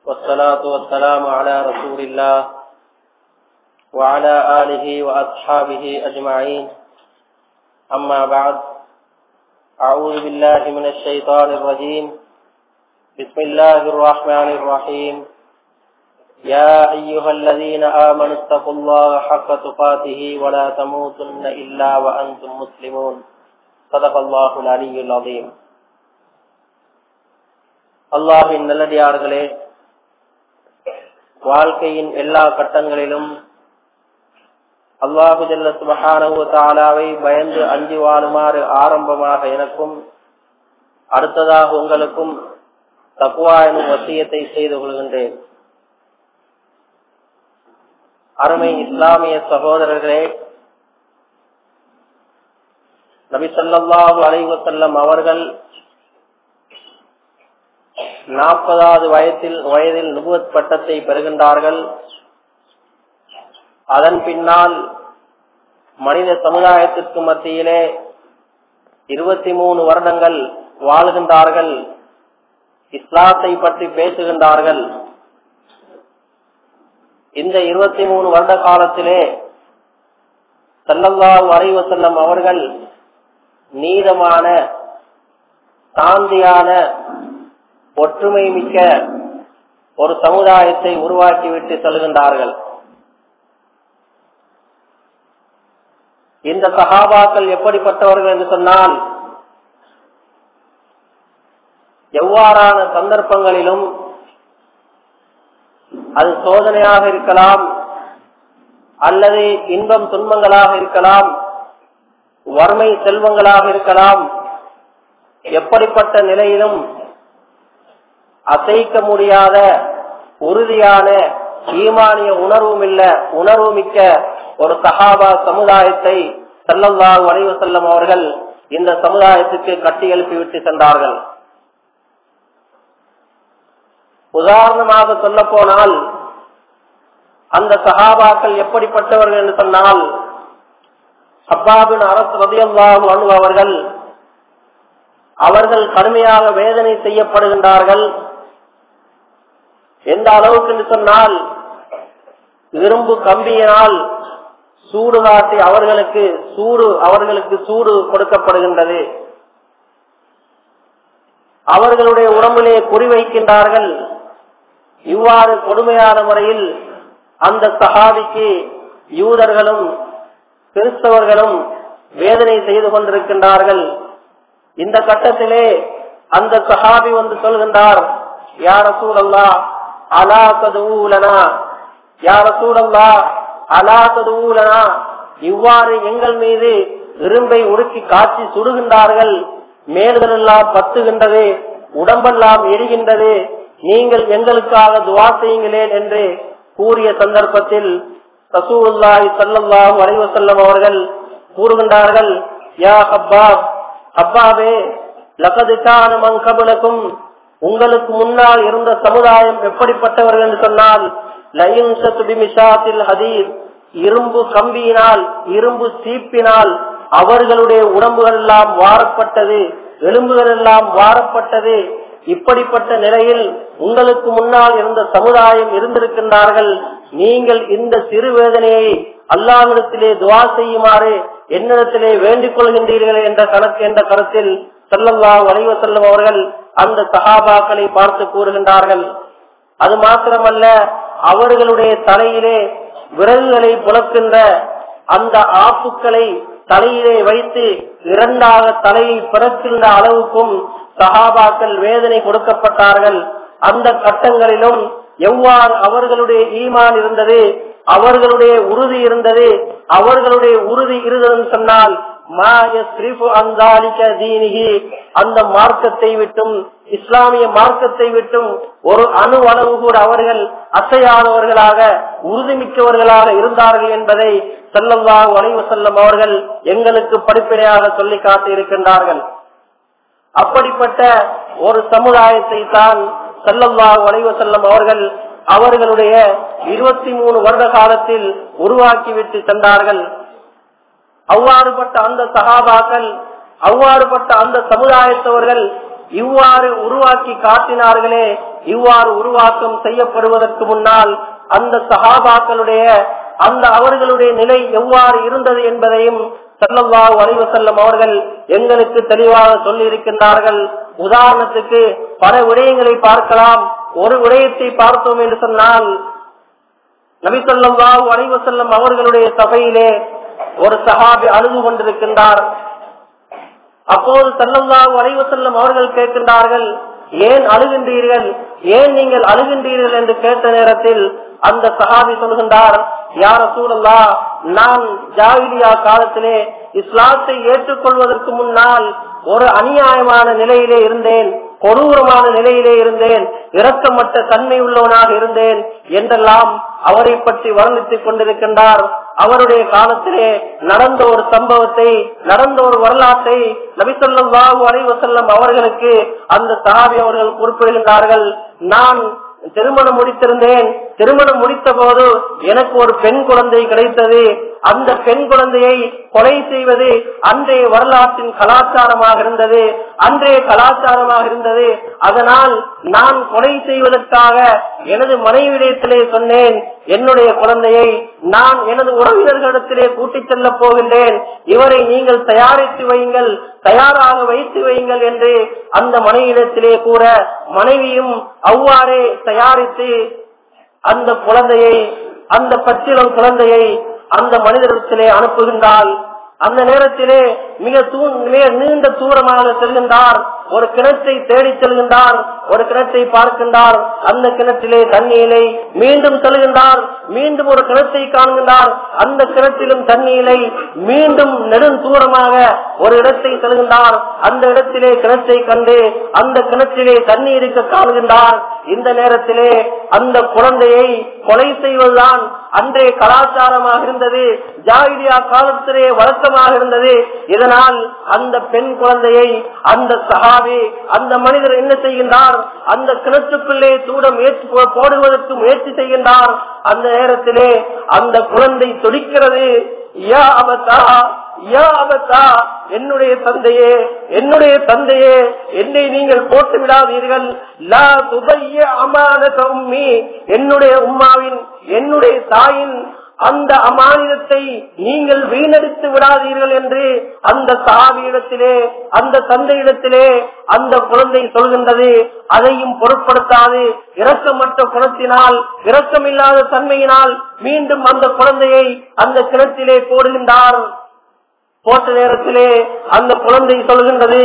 والصلاة والسلام على رسول الله وعلى آله وأصحابه أجمعين أما بعد أعوذ بالله من الشيطان الرجيم بسم الله الرحمن الرحيم يا أيها الذين آمنوا اتقوا الله حق تقاته ولا تموتن إلا وأنتم مسلمون صدق الله العلي العظيم அல்லாஹின் நல்லடியார்களே வாழ்க்கையின் எல்லா கட்டங்களிலும் அல்லாஹு ஜல்ல சுபஹானவு தாலாவை பயந்து அஞ்சி வாழுமாறு ஆரம்பமாக எனக்கும் அடுத்ததாக உங்களுக்கும் தக்குவா எனும் வசியத்தை செய்து கொள்கின்றேன் அருமை இஸ்லாமிய சகோதரர்களே நபி சொல்லாஹு அலைவசல்லம் அவர்கள் நாற்பதாவது வயதில் வயதில் நுபுவத் பட்டத்தை பெறுகின்றார்கள் அதன் பின்னால் மனித சமுதாயத்திற்கு மத்தியிலே இருபத்தி மூணு வருடங்கள் வாழ்கின்றார்கள் இஸ்லாத்தை பற்றி பேசுகின்றார்கள் இந்த இருபத்தி மூணு வருட காலத்திலே சல்லல்லா வரைவ செல்லம் அவர்கள் நீதமான சாந்தியான ஒற்றுமை மிக்க ஒரு சமுதாயத்தை உருவாக்கிவிட்டு செல்கின்றார்கள் இந்த சகாபாக்கள் எப்படிப்பட்டவர்கள் என்று சொன்னால் எவ்வாறான சந்தர்ப்பங்களிலும் அது சோதனையாக இருக்கலாம் அல்லது இன்பம் துன்பங்களாக இருக்கலாம் வறுமை செல்வங்களாக இருக்கலாம் எப்படிப்பட்ட நிலையிலும் அசைக்க முடியாத உறுதியான ஈமானிய உணர்வும் இல்ல உணர்வு மிக்க ஒரு சகாபா சமுதாயத்தை செல்லல்லா வரைவு செல்லும் அவர்கள் இந்த சமுதாயத்துக்கு கட்டி எழுப்பிவிட்டு சென்றார்கள் உதாரணமாக சொல்ல போனால் அந்த சகாபாக்கள் எப்படிப்பட்டவர்கள் என்று சொன்னால் அப்பாபின் அரசு ரதியல்லாஹு அணு அவர்கள் அவர்கள் கடுமையாக வேதனை செய்யப்படுகின்றார்கள் எந்த அளவுக்கு என்று சொன்னால் இரும்பு கம்பியினால் சூடு காட்டி அவர்களுக்கு சூடு அவர்களுக்கு சூடு கொடுக்கப்படுகின்றது அவர்களுடைய உடம்பிலே குறிவைக்கின்றார்கள் இவ்வாறு கொடுமையான முறையில் அந்த சகாபிக்கு யூதர்களும் கிறிஸ்தவர்களும் வேதனை செய்து கொண்டிருக்கின்றார்கள் இந்த கட்டத்திலே அந்த சஹாபி வந்து சொல்கின்றார் யார சூழல்லா அலா கதூலனா யார சூழல்லா அலா கதூலனா இவ்வாறு எங்கள் மீது இரும்பை உருக்கி காட்சி சுடுகின்றார்கள் மேல்களெல்லாம் பத்துகின்றது உடம்பெல்லாம் எரிகின்றது நீங்கள் எங்களுக்காக துவா செய்யுங்களேன் என்று கூறிய சந்தர்ப்பத்தில் ரசூல்லாஹி சல்லாஹூ அலைவசல்லம் அவர்கள் கூறுகின்றார்கள் யா அப்பாப் அப்பாவே லகதுக்கான மங்கபலக்கும் உங்களுக்கு முன்னால் இருந்த சமுதாயம் எப்படிப்பட்டவர்கள் என்று சொன்னால் ஹதீர் இரும்பு கம்பியினால் இரும்பு சீப்பினால் அவர்களுடைய உடம்புகள் எல்லாம் வாரப்பட்டது எலும்புகள் எல்லாம் வாரப்பட்டது இப்படிப்பட்ட நிலையில் உங்களுக்கு முன்னால் இருந்த சமுதாயம் இருந்திருக்கின்றார்கள் நீங்கள் இந்த சிறு வேதனையை அல்லாவிடத்திலே துவா செய்யுமாறு என்னிடத்திலே வேண்டிக் கொள்கின்றீர்கள் என்ற கணக்கு என்ற கருத்தில் செல்லல்லா வரைவ செல்லும் அவர்கள் அந்த சகாபாக்களை பார்த்து கூறுகின்றார்கள் அது மாத்திரமல்ல அவர்களுடைய தலையிலே விறகுகளை புலக்கின்ற அந்த ஆப்புக்களை தலையிலே வைத்து இரண்டாக தலையை பிறக்கின்ற அளவுக்கும் சகாபாக்கள் வேதனை கொடுக்கப்பட்டார்கள் அந்த கட்டங்களிலும் எவ்வாறு அவர்களுடைய ஈமான் இருந்தது அவர்களுடைய உறுதி இருந்தது அவர்களுடைய உறுதி இருந்ததுன்னு சொன்னால் அந்த மார்க்கத்தை விட்டும் இஸ்லாமிய மார்க்கத்தை விட்டும் ஒரு அணு அளவு கூட அவர்கள் அசையாதவர்களாக உறுதிமிக்கவர்களாக இருந்தார்கள் என்பதை செல்லல்லா வளைவு செல்லும் அவர்கள் எங்களுக்கு படிப்படையாக சொல்லி காட்டி இருக்கின்றார்கள் அப்படிப்பட்ட ஒரு சமுதாயத்தை தான் செல்லல்லா வளைவு செல்லும் அவர்கள் அவர்களுடைய இருபத்தி மூணு வருட காலத்தில் உருவாக்கிவிட்டு சென்றார்கள் அவ்வாறுபட்ட அந்த சகாபாக்கள் அவ்வாறுபட்ட அந்த சமுதாயத்தவர்கள் இவ்வாறு உருவாக்கி காட்டினார்களே இவ்வாறு உருவாக்கம் செய்யப்படுவதற்கு முன்னால் அந்த சஹாபாக்களுடைய அந்த அவர்களுடைய நிலை எவ்வாறு இருந்தது என்பதையும் சல்லல்லாஹு அலைஹி வஸல்லம் அவர்கள் எங்களுக்கு தெளிவாக சொல்லி இருக்கின்றார்கள் உதாரணத்துக்கு பல விடயங்களை பார்க்கலாம் ஒரு விடயத்தை பார்த்தோம் என்று சொன்னால் நபி ஸல்லல்லாஹு அலைஹி வஸல்லம் அவர்களுடைய சபையிலே ஒரு சஹாபி அழுது கொண்டிருக்கின்றார் அப்போது சல்லல்லாஹு அலைஹி வஸல்லம் அவர்கள் கேட்கின்றார்கள் ஏன் அழுகின்றீர்கள் ஏன் நீங்கள் அழுகின்றீர்கள் என்று கேட்ட நேரத்தில் அந்த சஹாபி சொல்கின்றார் யார சூழல்லா நான் ஜாகிலியா காலத்திலே இஸ்லாத்தை ஏற்றுக்கொள்வதற்கு முன்னால் ஒரு அநியாயமான நிலையிலே இருந்தேன் கொடூரமான நிலையிலே இருந்தேன் இரக்கமற்ற தன்மை உள்ளவனாக இருந்தேன் என்றெல்லாம் அவரை பற்றி வர்ணித்துக் கொண்டிருக்கின்றார் அவருடைய காலத்திலே நடந்த ஒரு சம்பவத்தை நடந்த ஒரு வரலாற்றை நபிசல்லம் வாவு அலைவசல்லம் அவர்களுக்கு அந்த சஹாபி அவர்கள் குறிப்பிடுகின்றார்கள் நான் திருமணம் முடித்திருந்தேன் திருமணம் முடித்த போது எனக்கு ஒரு பெண் குழந்தை கிடைத்தது அந்த பெண் குழந்தையை கொலை செய்வது அன்றைய வரலாற்றின் கலாச்சாரமாக இருந்தது அன்றைய கலாச்சாரமாக இருந்தது அதனால் நான் கொலை செய்வதற்காக எனது மனைவிடத்திலே சொன்னேன் என்னுடைய குழந்தையை நான் எனது உறவினர்களிடத்திலே கூட்டிச் செல்ல போகின்றேன் இவரை நீங்கள் தயாரித்து வையுங்கள் தயாராக வைத்து வையுங்கள் என்று அந்த மனைவிடத்திலே கூற மனைவியும் அவ்வாறே தயாரித்து அந்த குழந்தையை அந்த பச்சிலம் குழந்தையை அந்த மனிதரிடத்திலே அனுப்புகின்றால் அந்த நேரத்திலே மிக தூ மிக நீண்ட தூரமாக செல்கின்றார் ஒரு கிணற்றை தேடி செல்கின்றார் ஒரு கிணற்றை பார்க்கின்றார் அந்த கிணற்றிலே தண்ணீரை மீண்டும் செல்கின்றார் மீண்டும் ஒரு கிணற்றை காண்கின்றார் அந்த கிணற்றிலும் தண்ணீரை மீண்டும் நெடும் தூரமாக ஒரு இடத்தை செல்கின்றார் அந்த இடத்திலே கிணற்றை கண்டு அந்த கிணற்றிலே தண்ணீருக்கு காண்கின்றார் இந்த நேரத்திலே அந்த குழந்தையை கொலை செய்வதுதான் அன்றைய கலாச்சாரமாக இருந்தது ஜாகிரியா காலத்திலே வழக்கமாக இருந்தது இதனால் அந்த பெண் குழந்தையை அந்த சகாவி அந்த மனிதர் என்ன செய்கின்றார் அந்த கிணற்றுக்குள்ளே தூட முயற்சி போடுவதற்கு முயற்சி செய்கின்றார் அந்த நேரத்திலே அந்த குழந்தை துடிக்கிறது யா அபத்தா யா அபத்தா என்னுடைய தந்தையே என்னுடைய தந்தையே என்னை நீங்கள் போட்டு விடாதீர்கள் லா துபைய அமானத உம்மி என்னுடைய உம்மாவின் என்னுடைய தாயின் அந்த அமானிதத்தை நீங்கள் வீணடித்து விடாதீர்கள் என்று அந்த சாவியிடத்திலே அந்த தந்தையிடத்திலே அந்த குழந்தை சொல்கின்றது அதையும் பொருட்படுத்தாது இரக்கமற்ற குணத்தினால் இரக்கமில்லாத தன்மையினால் மீண்டும் அந்த குழந்தையை அந்த கிணத்திலே போடுகின்றார் போட்ட நேரத்திலே அந்த குழந்தை சொல்கின்றது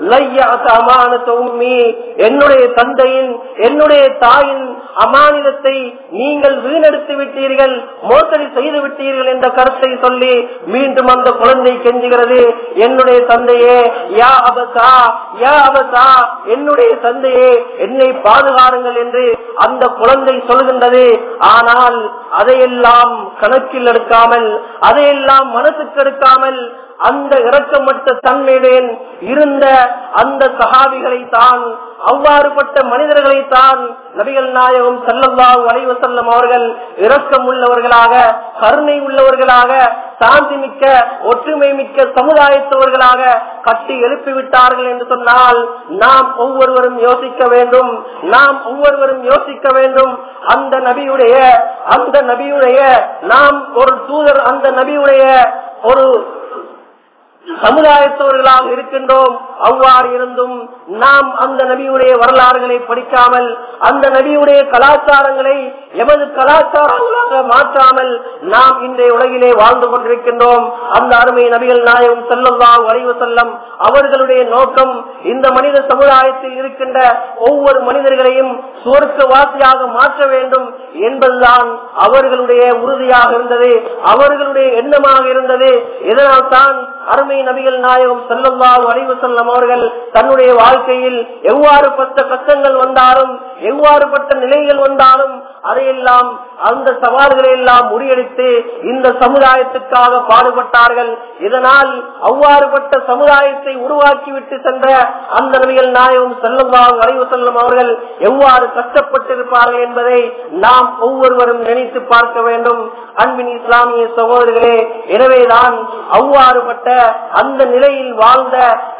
உம்மி என்னுடைய தந்தையின் என்னுடைய தாயின் அமானிதத்தை நீங்கள் வீணெடுத்து விட்டீர்கள் மோசடி செய்து விட்டீர்கள் என்ற கருத்தை சொல்லி மீண்டும் அந்த குழந்தை கெஞ்சுகிறது என்னுடைய தந்தையே யா அபசா யா அபசா என்னுடைய தந்தையே என்னை பாதுகாருங்கள் என்று அந்த குழந்தை சொல்கின்றது ஆனால் அதையெல்லாம் கணக்கில் எடுக்காமல் அதையெல்லாம் மனசுக்கு எடுக்காமல் அந்த இரக்கமற்ற தன்மையுடன் இருந்த அந்த சகாபிகளை தான் அவ்வாறுபட்ட மனிதர்களை தான் நபிகள் நாயகம் செல்லல்லாஹு அலைவ செல்லம் அவர்கள் இரக்கம் உள்ளவர்களாக கருணை உள்ளவர்களாக சாந்தி மிக்க ஒற்றுமை மிக்க சமுதாயத்தவர்களாக கட்டி எழுப்பி விட்டார்கள் என்று சொன்னால் நாம் ஒவ்வொருவரும் யோசிக்க வேண்டும் நாம் ஒவ்வொருவரும் யோசிக்க வேண்டும் அந்த நபியுடைய அந்த நபியுடைய நாம் ஒரு தூதர் அந்த நபியுடைய ஒரு சமுதாயத்தவர்களாக இருக்கின்றோம் அவ்வாறு இருந்தும் நாம் அந்த நபியுடைய வரலாறுகளை படிக்காமல் அந்த நபியுடைய கலாச்சாரங்களை எமது கலாச்சாரங்களாக மாற்றாமல் நாம் இன்றைய உலகிலே வாழ்ந்து கொண்டிருக்கின்றோம் அந்த அருமை நபிகள் நாயகம் செல்லல்லாம் வரைவு செல்லம் அவர்களுடைய நோக்கம் இந்த மனித சமுதாயத்தில் இருக்கின்ற ஒவ்வொரு மனிதர்களையும் சுவர்க்க வாசியாக மாற்ற வேண்டும் என்பதுதான் அவர்களுடைய உறுதியாக இருந்தது அவர்களுடைய எண்ணமாக இருந்தது இதனால் தான் அருமை நபிகள் நாயகம் செல்லல்லாஹு அலைவு செல்லம் அவர்கள் தன்னுடைய வாழ்க்கையில் எவ்வாறு பட்ட கஷ்டங்கள் வந்தாலும் எவ்வாறு பட்ட நிலைகள் வந்தாலும் அதையெல்லாம் அந்த சவால்களை எல்லாம் முறியடித்து இந்த சமுதாயத்துக்காக பாடுபட்டார்கள் இதனால் அவ்வாறுபட்ட சமுதாயத்தை உருவாக்கிவிட்டு சென்ற அந்த நபிகள் நாயகம் செல்லல்லாஹு அலைவு செல்லும் அவர்கள் எவ்வாறு கஷ்டப்பட்டிருப்பார்கள் என்பதை நாம் ஒவ்வொருவரும் நினைத்து பார்க்க வேண்டும் அன்பின் இஸ்லாமிய சகோதரர்களே எனவேதான் அவ்வாறுபட்ட அந்த நிலையில் வாழ்ந்த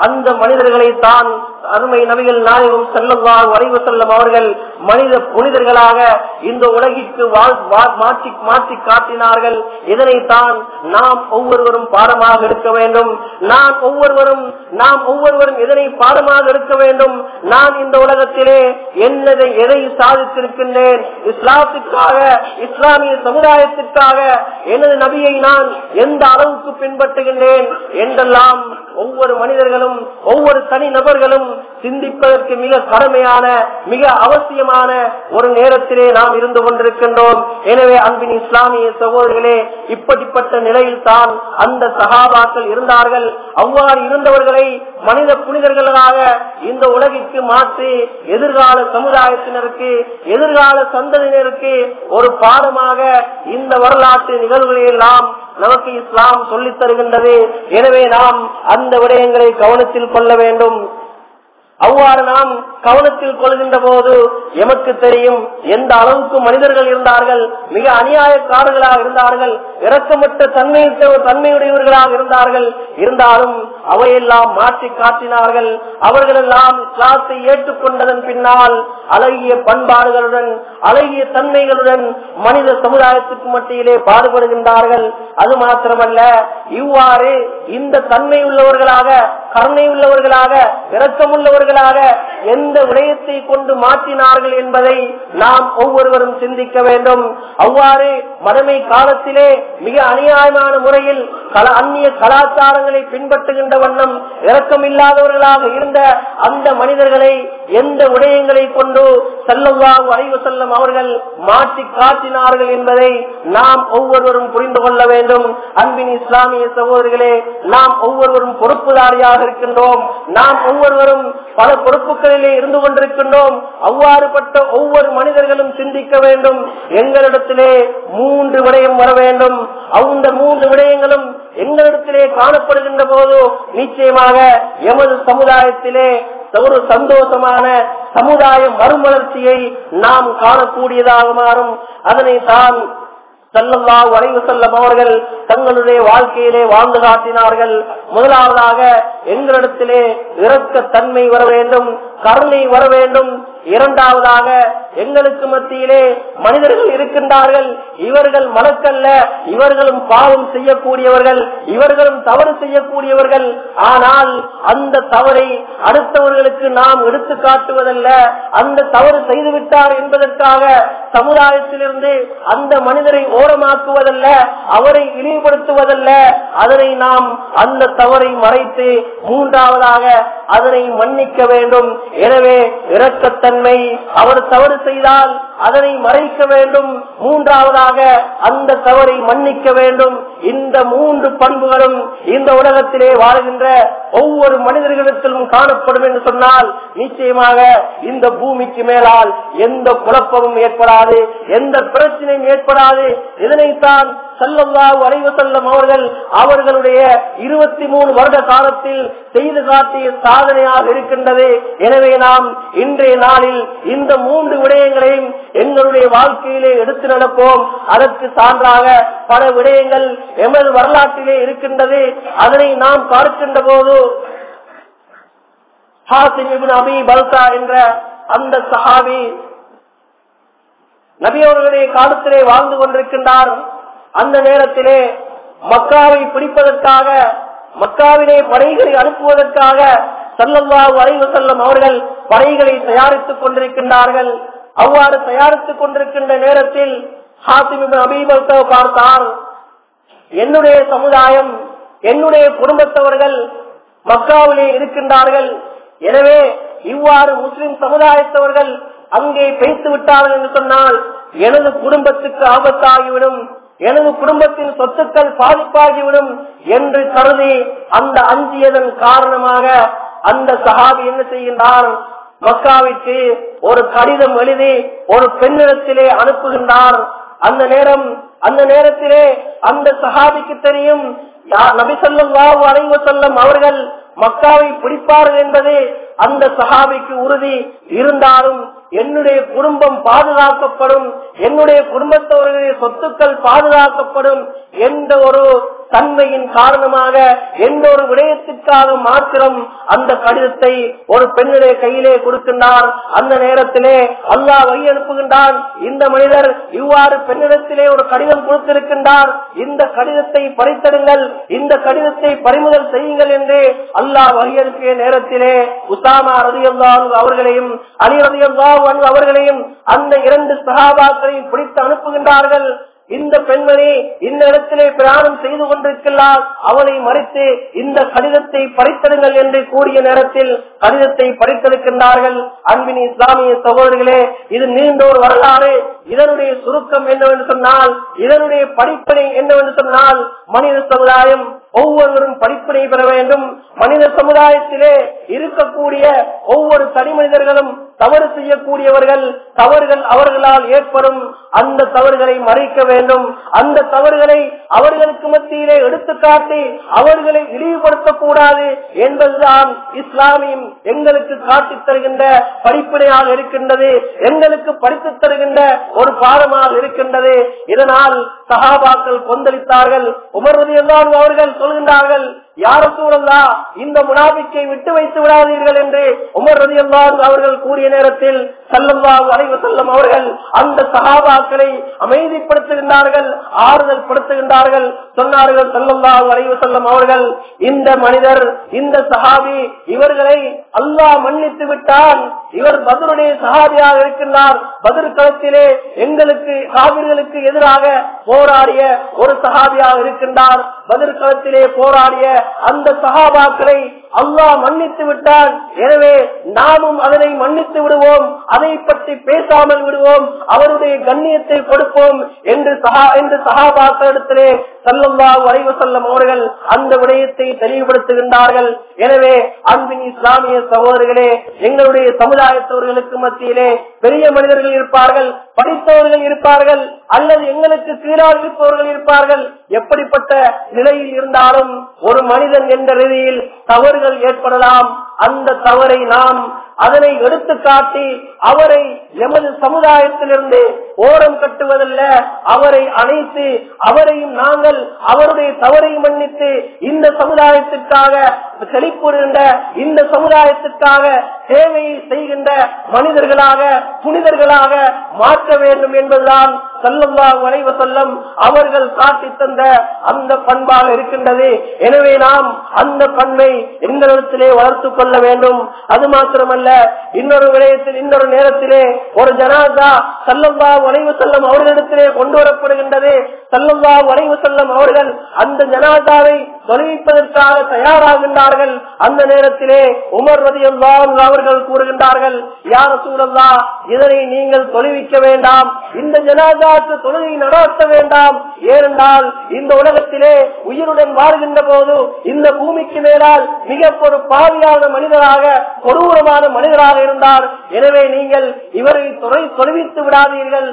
அந்த மனிதர்களை தான் அருமை நபிகள் நாயகம் செல்லவான் வரைவு செல்லும் அவர்கள் மனித புனிதர்களாக இந்த உலகிற்கு மாற்றி மாற்றி காட்டினார்கள் இதனைத்தான் நாம் ஒவ்வொருவரும் பாடமாக எடுக்க வேண்டும் நான் ஒவ்வொருவரும் நாம் ஒவ்வொருவரும் இதனை பாடமாக எடுக்க வேண்டும் நான் இந்த உலகத்திலே என்னதை எதை சாதித்திருக்கின்றேன் இஸ்லாத்துக்காக இஸ்லாமிய சமுதாயத்திற்காக எனது நபியை நான் எந்த அளவுக்கு பின்பற்றுகின்றேன் என்றெல்லாம் ஒவ்வொரு மனிதர்களும் ஒவ்வொரு தனி நபர்களும் சிந்திப்பதற்கு மிக கடமையான மிக அவசியமான ஒரு நேரத்திலே நாம் இருந்து கொண்டிருக்கின்றோம் எனவே அன்பின் இஸ்லாமிய சகோதரர்களே இப்படிப்பட்ட நிலையில் தான் அந்த சகாபாக்கள் இருந்தார்கள் அவ்வாறு இருந்தவர்களை மனித புனிதர்களாக இந்த உலகிற்கு மாற்றி எதிர்கால சமுதாயத்தினருக்கு எதிர்கால சந்ததியினருக்கு ஒரு பாடமாக இந்த வரலாற்று நிகழ்வுகளை எல்லாம் நமக்கு இஸ்லாம் சொல்லித் தருகின்றது எனவே நாம் அந்த விடயங்களை கவனத்தில் கொள்ள வேண்டும் அவ்வாறு நாம் கவனத்தில் கொள்கின்ற போது எமக்கு தெரியும் எந்த அளவுக்கு மனிதர்கள் இருந்தார்கள் மிக அநியாயக்காரர்களாக இருந்தார்கள் இறக்கமற்ற தன்மை தன்மையுடையவர்களாக இருந்தார்கள் இருந்தாலும் அவையெல்லாம் மாற்றி காட்டினார்கள் அவர்களெல்லாம் இஸ்லாத்தை ஏற்றுக்கொண்டதன் பின்னால் அழகிய பண்பாடுகளுடன் அழகிய தன்மைகளுடன் மனித சமுதாயத்துக்கு மத்தியிலே பாடுபடுகின்றார்கள் அது மாத்திரமல்ல இவ்வாறு இந்த தன்மை உள்ளவர்களாக கருணை உள்ளவர்களாக இரக்கமுள்ளவர்களாக எந்த விடயத்தை கொண்டு மாற்றினார்கள் என்பதை நாம் ஒவ்வொருவரும் சிந்திக்க வேண்டும் அவ்வாறு மடமை காலத்திலே மிக அநியாயமான முறையில் கல அந்நிய கலாச்சாரங்களை பின்பற்றுகின்ற வண்ணம் இரக்கமில்லாதவர்களாக இருந்த அந்த மனிதர்களை எந்த விடயங்களை கொண்டு செல்லவாக அறிவு செல்லும் அவர்கள் மாற்றி காட்டினார்கள் என்பதை நாம் ஒவ்வொருவரும் புரிந்து கொள்ள வேண்டும் அன்பின் இஸ்லாமிய சகோதரிகளே நாம் ஒவ்வொருவரும் பொறுப்புதாரியாக இருக்கின்றோம் நாம் ஒவ்வொருவரும் பல பொறுப்புகளிலே இருந்து கொண்டிருக்கின்றோம் அவ்வாறுபட்ட ஒவ்வொரு மனிதர்களும் சிந்திக்க வேண்டும் எங்களிடத்திலே மூன்று விடயம் வர வேண்டும் அந்த மூன்று விடயங்களும் எங்களிடத்திலே காணப்படுகின்ற போது நிச்சயமாக எமது சமுதாயத்திலே ஒரு சந்தோஷமான சமுதாய மறுமலர்ச்சியை நாம் காணக்கூடியதாக மாறும் அதனை தான் சல்லல்லா வரைவு செல்லும் அவர்கள் தங்களுடைய வாழ்க்கையிலே வாழ்ந்து காட்டினார்கள் முதலாவதாக எங்களிடத்திலே இறக்க தன்மை வர வேண்டும் கருணை வர வேண்டும் இரண்டாவதாக எங்களுக்கு மத்தியிலே மனிதர்கள் இருக்கின்றார்கள் இவர்கள் மலக்கல்ல இவர்களும் பாவம் செய்யக்கூடியவர்கள் இவர்களும் தவறு செய்யக்கூடியவர்கள் ஆனால் அந்த தவறை அடுத்தவர்களுக்கு நாம் எடுத்து காட்டுவதல்ல அந்த தவறு செய்துவிட்டார் என்பதற்காக சமுதாயத்திலிருந்து அந்த மனிதரை ஓரமாக்குவதல்ல அவரை இழிவுபடுத்துவதல்ல அதனை நாம் அந்த தவறை மறைத்து மூன்றாவதாக அதனை மன்னிக்க வேண்டும் எனவே இரக்கத்தன்மை அவர் தவறு செய்தால் அதனை மறைக்க வேண்டும் மூன்றாவதாக அந்த தவறை மன்னிக்க வேண்டும் இந்த மூன்று பண்புகளும் இந்த உலகத்திலே வாழ்கின்ற ஒவ்வொரு மனிதர்களிடத்திலும் காணப்படும் என்று சொன்னால் நிச்சயமாக இந்த பூமிக்கு மேலால் எந்த குழப்பமும் ஏற்படாது எந்த பிரச்சனையும் ஏற்படாது இதனைத்தான் செல்லவாவு அலைவு செல்லும் அவர்கள் அவர்களுடைய இருபத்தி மூணு வருட காலத்தில் செய்து காட்டிய சாதனையாக இருக்கின்றது எனவே நாம் இன்றைய நாளில் இந்த மூன்று விடயங்களையும் எங்களுடைய வாழ்க்கையிலே எடுத்து நடப்போம் அதற்கு சான்றாக பல விடயங்கள் எமது வரலாற்றிலே இருக்கின்றது அதனை நாம் பார்க்கின்ற போது அபி பல்சா என்ற அந்த சஹாபி நபியவர்களுடைய காலத்திலே வாழ்ந்து கொண்டிருக்கின்றார் அந்த நேரத்திலே மக்காவை பிடிப்பதற்காக மக்காவிலே படைகளை அனுப்புவதற்காக சல்லல்லாஹு அலைவு செல்லும் அவர்கள் படைகளை தயாரித்துக் கொண்டிருக்கின்றார்கள் அவ்வாறு தயாரித்துக் கொண்டிருக்கின்ற நேரத்தில் ஹாசிம் அபீபத்தை பார்த்தார் என்னுடைய சமுதாயம் என்னுடைய குடும்பத்தவர்கள் மக்காவிலே இருக்கின்றார்கள் எனவே இவ்வாறு முஸ்லிம் சமுதாயத்தவர்கள் அங்கே பேய்த்து விட்டார்கள் என்று சொன்னால் எனது குடும்பத்துக்கு ஆபத்தாகிவிடும் எனது குடும்பத்தின் சொத்துக்கள் பாதிப்பாகிவிடும் என்று கருதி அந்த அஞ்சியதன் காரணமாக அந்த சகாபி என்ன செய்கின்றார் மக்காவிற்கு ஒரு கடிதம் எழுதி ஒரு பெண்ணிடத்திலே அனுப்புகின்றார் அந்த நேரம் அந்த நேரத்திலே அந்த சஹாபிக்கு தெரியும் நபி சொல்லம் வாவு அலைவ சொல்லம் அவர்கள் மக்காவை பிடிப்பார்கள் என்பது அந்த சஹாபிக்கு உறுதி இருந்தாலும் என்னுடைய குடும்பம் பாதுகாக்கப்படும் என்னுடைய குடும்பத்தவர்களுடைய சொத்துக்கள் பாதுகாக்கப்படும் என்ற ஒரு தன்மையின் காரணமாக எந்த ஒரு விடயத்திற்காக மாத்திரம் அந்த கடிதத்தை ஒரு பெண்ணுடைய கையிலே கொடுக்கின்றார் அந்த நேரத்திலே அல்லாஹ் வழி அனுப்புகின்றான் இந்த மனிதர் இவ்வாறு பெண்ணிடத்திலே ஒரு கடிதம் கொடுத்திருக்கின்றார் இந்த கடிதத்தை பறித்தடுங்கள் இந்த கடிதத்தை பறிமுதல் செய்யுங்கள் என்று அல்லாஹ் வழி அனுப்பிய நேரத்திலே உசாமா ரதியல்லாஹு அவர்களையும் அலி ரதியல்லாஹு அன்ஹு அவர்களையும் அந்த இரண்டு சகாபாக்களையும் பிடித்து அனுப்புகின்றார்கள் இந்த பெண்மணி இந்த இடத்திலே பிரயாணம் செய்து கொண்டிருக்கிறார் அவளை மறைத்து இந்த கடிதத்தை பறித்தடுங்கள் என்று கூறிய நேரத்தில் கடிதத்தை பறித்தெடுக்கின்றார்கள் அன்பின் இஸ்லாமிய சகோதரிகளே இது நீண்ட ஒரு வரலாறு இதனுடைய சுருக்கம் என்னவென்று சொன்னால் இதனுடைய படிப்பனை என்னவென்று சொன்னால் மனித சமுதாயம் ஒவ்வொருவரும் படிப்பினை பெற வேண்டும் மனித சமுதாயத்திலே இருக்கக்கூடிய ஒவ்வொரு தனி மனிதர்களும் தவறு செய்யக்கூடியவர்கள் தவறுகள் அவர்களால் ஏற்படும் அந்த தவறுகளை மறைக்க வேண்டும் அந்த தவறுகளை அவர்களுக்கு மத்தியிலே எடுத்துக்காட்டி அவர்களை இழிவுபடுத்தக்கூடாது என்பதுதான் இஸ்லாமியம் எங்களுக்கு காட்டித் தருகின்ற படிப்பினையாக இருக்கின்றது எங்களுக்கு படித்துத் தருகின்ற ஒரு பாடமாக இருக்கின்றது இதனால் சகாபாக்கள் கொந்தளித்தார்கள் உமர்வதி எல்லாம் அவர்கள் சொல்கின்றார்கள் யார சூழல்லா இந்த முனாபிக்கை விட்டு வைத்து விடாதீர்கள் என்று உமர் ரதி அவர்கள் கூறிய நேரத்தில் சல்லல்லாஹு அலைவு செல்லம் அவர்கள் அந்த சகாபாக்களை அமைதிப்படுத்துகின்றார்கள் ஆறுதல் படுத்துகின்றார்கள் சொன்னார்கள் சல்லல்லாஹு அலைவு செல்லம் அவர்கள் இந்த மனிதர் இந்த சஹாபி இவர்களை அல்லாஹ் மன்னித்து விட்டான் இவர் பதிலுடைய சஹாபியாக இருக்கின்றார் பதில் களத்திலே எங்களுக்கு காவிர்களுக்கு எதிராக போராடிய ஒரு சஹாபியாக இருக்கின்றார் பதில் களத்திலே போராடிய அந்த சகாபாக்களை அல்லாஹ் மன்னித்து விட்டான் எனவே நாமும் அதனை மன்னித்து விடுவோம் அதை பற்றி பேசாமல் விடுவோம் அவருடைய கண்ணியத்தை கொடுப்போம் என்று சகா என்று சகாபாக்களிடத்திலே சல்லல்லாஹு அலைவு செல்லம் அவர்கள் அந்த விடயத்தை தெளிவுபடுத்துகின்றார்கள் எனவே அன்பின் இஸ்லாமிய சகோதரர்களே எங்களுடைய சமுதாயத்தவர்களுக்கு மத்தியிலே பெரிய மனிதர்கள் இருப்பார்கள் படித்தவர்கள் இருப்பார்கள் அல்லது எங்களுக்கு கீழால் இருப்பவர்கள் இருப்பார்கள் எப்படிப்பட்ட நிலையில் இருந்தாலும் ஒரு மனிதன் என்ற ரீதியில் தவறுகள் ஏற்படலாம் அந்த தவறை நாம் அதனை எடுத்து காட்டி அவரை எமது சமுதாயத்திலிருந்து ஓரம் கட்டுவதல்ல அவரை அணைத்து அவரையும் நாங்கள் அவருடைய தவறை மன்னித்து இந்த சமுதாயத்திற்காக செழிப்புகின்ற இந்த சமுதாயத்திற்காக சேவையை செய்கின்ற மனிதர்களாக புனிதர்களாக மாற்ற வேண்டும் என்பதுதான் செல்லல்லா வளைவ செல்லம் அவர்கள் காட்டி தந்த அந்த பண்பாக இருக்கின்றது எனவே நாம் அந்த பண்பை எங்களிடத்திலே வளர்த்துக் கொள்ள வேண்டும் அது மாத்திரமல்ல இன்னொரு விடயத்தில் இன்னொரு நேரத்திலே ஒரு ஜனாதா சல்லல்லா வளைவு செல்லம் அவர்களிடத்திலே கொண்டு வரப்படுகின்றது சல்லல்லா வளைவு செல்லம் அவர்கள் அந்த ஜனாதாவை தொலைவிப்பதற்காக தயாராகின்றார்கள் அந்த நேரத்திலே உமர் ரதியல்லாம் அவர்கள் கூறுகின்றார்கள் யார சூழல்லா இதனை நீங்கள் தொலைவிக்க வேண்டாம் இந்த ஜனாதாக்கு தொழுகை நடாத்த வேண்டாம் ஏனென்றால் இந்த உலகத்திலே உயிருடன் வாழ்கின்ற போது இந்த பூமிக்கு மேலால் மிக ஒரு பாவியான மனிதராக கொடூரமான மனிதராக இருந்தார் எனவே நீங்கள் இவரை தொலை தொலைவித்து விடாதீர்கள்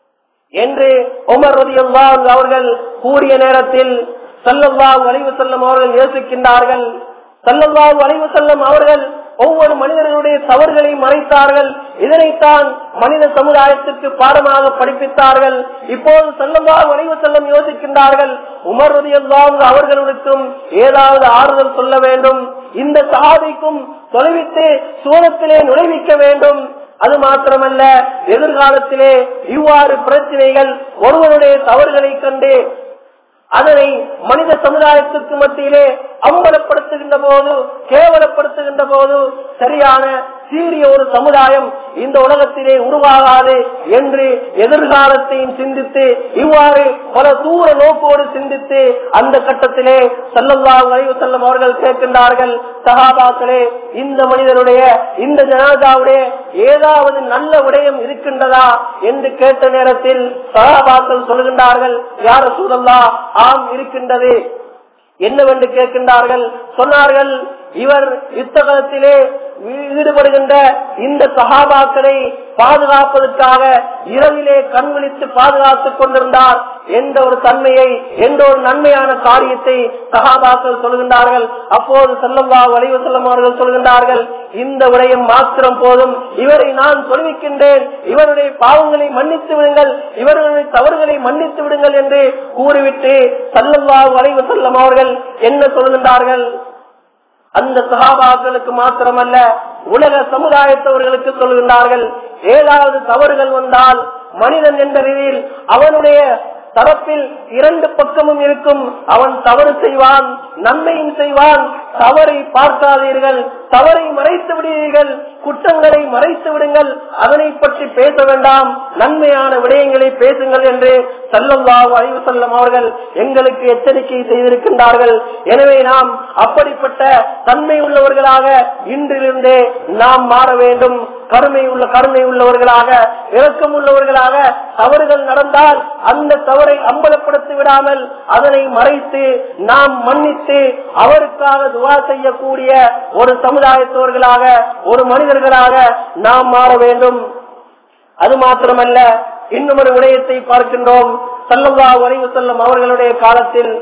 என்று உமர் ரதியல்லாம் அவர்கள் கூறிய நேரத்தில் சல்லல்லாஹு அலைவு செல்லம் அவர்கள் யோசிக்கின்றார்கள் சல்லல்லாஹு அலைவு செல்லம் அவர்கள் ஒவ்வொரு மனிதர்களுடைய தவறுகளை மறைத்தார்கள் இதனைத்தான் மனித சமுதாயத்திற்கு பாடமாக படிப்பித்தார்கள் இப்போது சல்லல்லாஹு அலைவு செல்லம் யோசிக்கின்றார்கள் உமர் ரதியல்லாம் அவர்களுக்கும் ஏதாவது ஆறுதல் சொல்ல வேண்டும் இந்த சஹாபிக்கும் தொலைவித்து சூழத்திலே நுழைவிக்க வேண்டும் அது மாத்திரமல்ல எதிர்காலத்திலே இவ்வாறு பிரச்சனைகள் ஒருவருடைய தவறுகளை கண்டு அதனை மனித சமுதாயத்துக்கு மத்தியிலே அம்பலப்படுத்துகின்ற போது கேவலப்படுத்துகின்ற போது சரியான சீரிய ஒரு சமுதாயம் இந்த உலகத்திலே உருவாகாது என்று எதிர்காலத்தையும் சிந்தித்து இவ்வாறு பல தூர நோக்கோடு சிந்தித்து அந்த கட்டத்திலே சல்லல்லா வரைவு செல்லும் அவர்கள் கேட்கின்றார்கள் சகாபாக்களே இந்த மனிதனுடைய இந்த ஜனாதாவுடைய ஏதாவது நல்ல விடயம் இருக்கின்றதா என்று கேட்ட நேரத்தில் சகாபாக்கள் சொல்கின்றார்கள் யார சூழல்லா ஆம் இருக்கின்றது என்னவென்று கேட்கின்றார்கள் சொன்னார்கள் இவர் யுத்தகத்திலே ஈடுபடுகின்ற இந்த சகாபாக்களை பாதுகாப்பதற்காக இரவிலே கண் விழித்து பாதுகாத்துக் கொண்டிருந்தார் எந்த ஒரு தன்மையை எந்த ஒரு நன்மையான காரியத்தை சகாபாக்கள் சொல்கின்றார்கள் அப்போது செல்லவா வளைவு செல்லும் அவர்கள் சொல்கின்றார்கள் இந்த விடயம் மாத்திரம் போதும் இவரை நான் சொல்விக்கின்றேன் இவருடைய பாவங்களை மன்னித்து விடுங்கள் இவர்களுடைய தவறுகளை மன்னித்து விடுங்கள் என்று கூறிவிட்டு சல்லல்லா வளைவு செல்லும் அவர்கள் என்ன சொல்கின்றார்கள் அந்த சகாபாக்களுக்கு மாத்திரமல்ல உலக சமுதாயத்தவர்களுக்கு சொல்கின்றார்கள் ஏதாவது தவறுகள் வந்தால் மனிதன் என்ற ரீதியில் அவனுடைய தரப்பில் இரண்டு பக்கமும் இருக்கும் அவன் தவறு செய்வான் நன்மையும் செய்வான் தவறை பார்க்காதீர்கள் தவறை மறைத்து விடுவீர்கள் குற்றங்களை மறைத்து விடுங்கள் அதனை பற்றி பேச வேண்டாம் நன்மையான விடயங்களை பேசுங்கள் என்று செல்லம்வாவு அறிவு செல்லம் அவர்கள் எங்களுக்கு எச்சரிக்கை செய்திருக்கின்றார்கள் எனவே நாம் அப்படிப்பட்ட தன்மை உள்ளவர்களாக இன்றிலிருந்தே நாம் மாற வேண்டும் கருமை உள்ள கருமை உள்ளவர்களாக இரக்கம் உள்ளவர்களாக தவறுகள் நடந்தால் அந்த தவறை அம்பலப்படுத்தி விடாமல் அதனை மறைத்து நாம் மன்னித்து அவருக்காக துவா செய்யக்கூடிய ஒரு சமுதாயத்தவர்களாக ஒரு மனிதர்களாக நாம் மாற வேண்டும் அது மாத்திரமல்ல இன்னும் ஒரு விடயத்தை பார்க்கின்றோம் சல்லல்லா வரைவு செல்லும் அவர்களுடைய காலத்தில்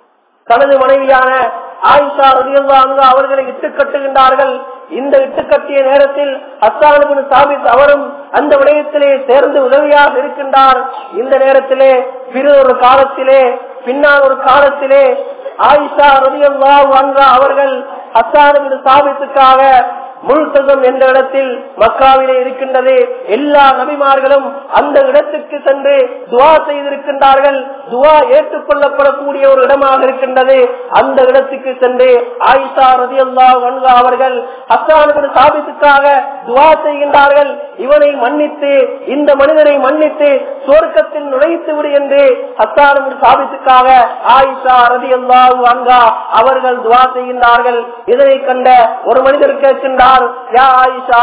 தனது மனைவியான ஆயிஷா ரதியல்லாங்க அவர்களை இட்டு கட்டுகின்றார்கள் இந்த இட்டு கட்டிய நேரத்தில் அஸ்தானபின் சாபித் அவரும் அந்த விடயத்திலே சேர்ந்து உதவியாக இருக்கின்றார் இந்த நேரத்திலே பிற ஒரு காலத்திலே பின்னால் ஒரு காலத்திலே ஆயிஷா ரதியல்லா வாங்க அவர்கள் அஸ்தானபின் சாபித்துக்காக முழுத்தகம் என்ற இடத்தில் மக்காவிலே இருக்கின்றது எல்லா நபிமார்களும் அந்த இடத்துக்கு சென்று துவா செய்திருக்கின்றார்கள் துவா ஏற்றுக்கொள்ளப்படக்கூடிய ஒரு இடமாக இருக்கின்றது அந்த இடத்துக்கு சென்று ஆயிஷா ரதி அல்லா வன்கா அவர்கள் அஸ்தானுக்கு சாபித்துக்காக துவா செய்கின்றார்கள் இவனை மன்னித்து இந்த மனிதனை மன்னித்து சுவர்க்கத்தில் நுழைத்து விடு என்று அஸ்தானுக்கு சாபித்துக்காக ஆயிஷா ரதி அல்லா வன்கா அவர்கள் துவா செய்கின்றார்கள் இதனை கண்ட ஒரு மனிதர் கேட்கின்றார் யா ஆயிஷா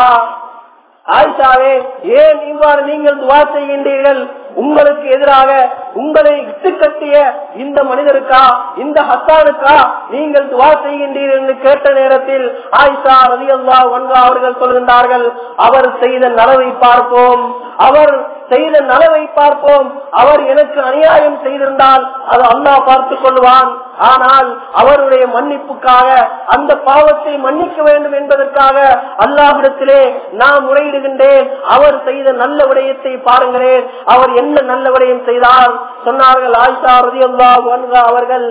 ஆயிஷாவே ஏன் இவ்வாறு நீங்கள் துவா செய்கின்றீர்கள் உங்களுக்கு எதிராக உங்களை இட்டு கட்டிய இந்த மனிதருக்கா இந்த ஹசானுக்கா நீங்கள் துவா செய்கின்றீர்கள் என்று கேட்ட நேரத்தில் ஆயிஷா ரதியல்லா ஒன்கா அவர்கள் சொல்கின்றார்கள் அவர் செய்த நலவை பார்ப்போம் அவர் செய்த நலவை பார்ப்போம் அவர் எனக்கு அநியாயம் செய்திருந்தால் அது அல்லாஹ் பார்த்துக் கொள்வான் ஆனால் அவருடைய மன்னிப்புக்காக அந்த பாவத்தை மன்னிக்க வேண்டும் என்பதற்காக அல்லாஹிடத்திலே நான் முறையிடுகின்றேன் அவர் செய்த நல்ல விடயத்தை பாருங்களேன் அவர் என்ன நல்ல விடயம் செய்தார் சொன்னார்கள் ஆயிஷா ரதி அவர்கள்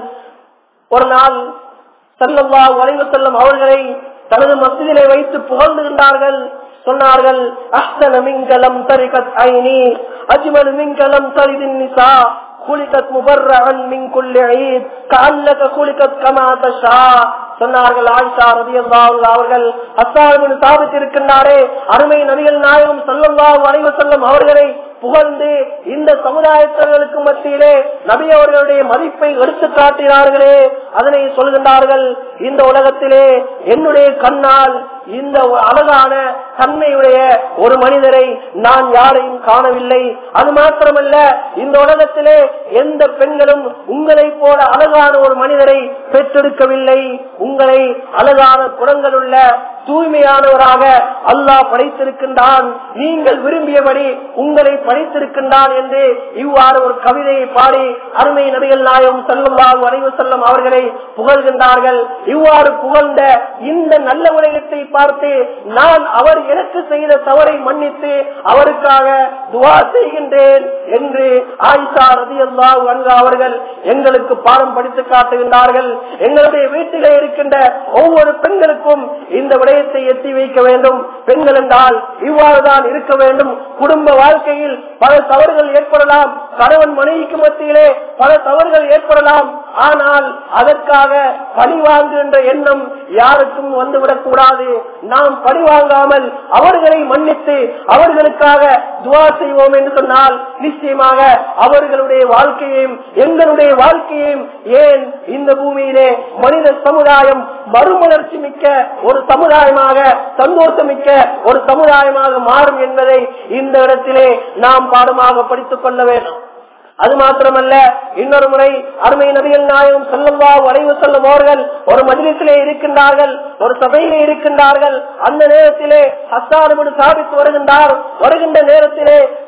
ஒரு நாள் செல்லல்லா வரைவு செல்லும் அவர்களை தனது மசிதிலே வைத்து புகழ்ந்துகின்றார்கள் சொன்னார்கள் அஹ்சன மிங்கலம் தரிகத் ஐனி அஜ்மல் மிங்கலம் தரிதின் நிசா குளிக்கத் முபர்ரன் மின் குல்லி ஈத் கஅன்னக குளிக்கத் கமா தஷா சொன்னார்கள் ஆயிஷா ரதியல்லாஹு அவர்கள் அஸ்ஸாபின் சாபித்திருக்கின்றாரே அருமை நபிகள் நாயகம் ஸல்லல்லாஹு அலைஹி வஸல்லம் அவர்களை புகழ்ந்து இந்த சமுதாயத்தர்களுக்கு மத்தியிலே நபி அவர்களுடைய மதிப்பை எடுத்து காட்டினார்களே அதனை சொல்கின்றார்கள் இந்த உலகத்திலே என்னுடைய கண்ணால் இந்த அழகான தன்மையுடைய ஒரு மனிதரை நான் யாரையும் காணவில்லை அது மாத்திரமல்ல இந்த உலகத்திலே எந்த பெண்களும் உங்களை போல அழகான ஒரு மனிதரை பெற்றெடுக்கவில்லை உங்களை அழகான குணங்கள் உள்ள தூய்மையானவராக அல்லாஹ் படைத்திருக்கின்றான் நீங்கள் விரும்பியபடி உங்களை படைத்திருக்கின்றான் என்று இவ்வாறு ஒரு கவிதையை பாடி அருமை நபிகள் நாயகம் செல்லும்லாகு அனைவு செல்லும் அவர்களை புகழ்கின்றார்கள் இவ்வாறு புகழ்ந்த இந்த நல்ல உலகத்தை பார்த்து நான் அவர் எனக்கு செய்த தவறை மன்னித்து அவருக்காக துவா செய்கின்றேன் என்று ஆயிஷா ரதி அல்லாஹ் அவர்கள் எங்களுக்கு பாடம் படித்து காட்டுகின்றார்கள் எங்களுடைய வீட்டிலே இருக்கின்ற ஒவ்வொரு பெண்களுக்கும் இந்த விடயத்தை எத்தி வைக்க வேண்டும் பெண்கள் என்றால் இவ்வாறுதான் இருக்க வேண்டும் குடும்ப வாழ்க்கையில் பல தவறுகள் ஏற்படலாம் கணவன் மனைவிக்கு மத்தியிலே பல தவறுகள் ஏற்படலாம் ஆனால் அதற்காக பழி வாங்குகின்ற எண்ணம் யாருக்கும் வந்துவிடக் கூடாது நாம் பழி வாங்காமல் அவர்களை மன்னித்து அவர்களுக்காக துவா செய்வோம் என்று சொன்னால் நிச்சயமாக அவர்களுடைய வாழ்க்கையையும் எங்களுடைய வாழ்க்கையையும் ஏன் இந்த பூமியிலே மனித சமுதாயம் மறுமலர்ச்சி மிக்க ஒரு சமுதாயமாக சந்தோஷமிக்க ஒரு சமுதாயமாக மாறும் என்பதை இந்த இடத்திலே நாம் பாடமாக படித்துக் கொள்ள வேண்டும் அது மாத்திரமல்ல இன்னொரு முறை அருமை நபிகள் நாயகம் செல்லம்பா வளைவு செல்லும் அவர்கள் ஒரு மஜிலிசிலே இருக்கின்றார்கள் ஒரு சபையிலே இருக்கின்றார்கள் அந்த நேரத்திலே ஹஸ்தானுபடி சாபித்து வருகின்றார் வருகின்ற நேரத்திலே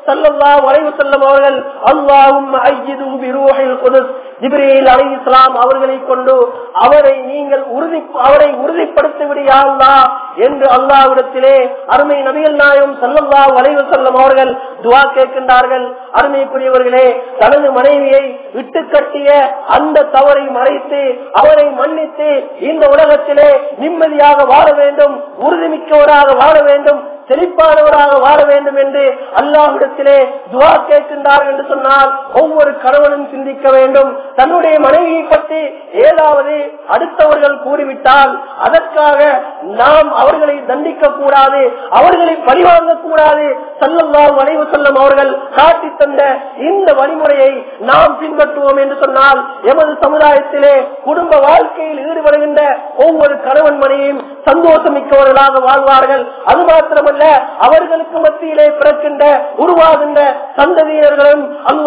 சல்லல்லா வளைவு செல்லும் அவர்கள் அல்லாவும் ஜிப்ரீல் அலி இஸ்லாம் அவர்களை கொண்டு அவரை நீங்கள் உறுதி அவரை உறுதிப்படுத்தி விடியாங்களா என்று அல்லாவிடத்திலே அருமை நபிகள் நாயம் சல்லல்லா வளைவு செல்லும் அவர்கள் துவா கேட்கின்றார்கள் அருமைக்குரியவர்களே தனது மனைவியை விட்டு கட்டிய அந்த தவறை மறைத்து அவரை மன்னித்து இந்த உலகத்திலே நிம்மதியாக வாழ வேண்டும் உறுதிமிக்கவராக வாழ வேண்டும் செழிப்பானவராக வாழ வேண்டும் என்று அல்லாஹிடத்திலே துவா கேட்கின்றார் என்று சொன்னால் ஒவ்வொரு கணவனும் சிந்திக்க வேண்டும் தன்னுடைய மனைவியை பற்றி ஏதாவது அடுத்தவர்கள் கூறிவிட்டால் அதற்காக நாம் அவர்களை தண்டிக்க கூடாது அவர்களை பழிவாங்க கூடாது சல்லல்லாஹு வளைவு செல்லும் அவர்கள் காட்டி தந்த இந்த வழிமுறையை நாம் பின்பற்றுவோம் என்று சொன்னால் எமது சமுதாயத்திலே குடும்ப வாழ்க்கையில் ஈடுபடுகின்ற ஒவ்வொரு கணவன் மனையும் சந்தோஷமிக்கவர்களாக வாழ்வார்கள் அது மாத்திரமல்ல அவர்களுக்கு மத்தியிலே பிறக்கின்ற உருவாகின்ற சந்ததியினர்களும்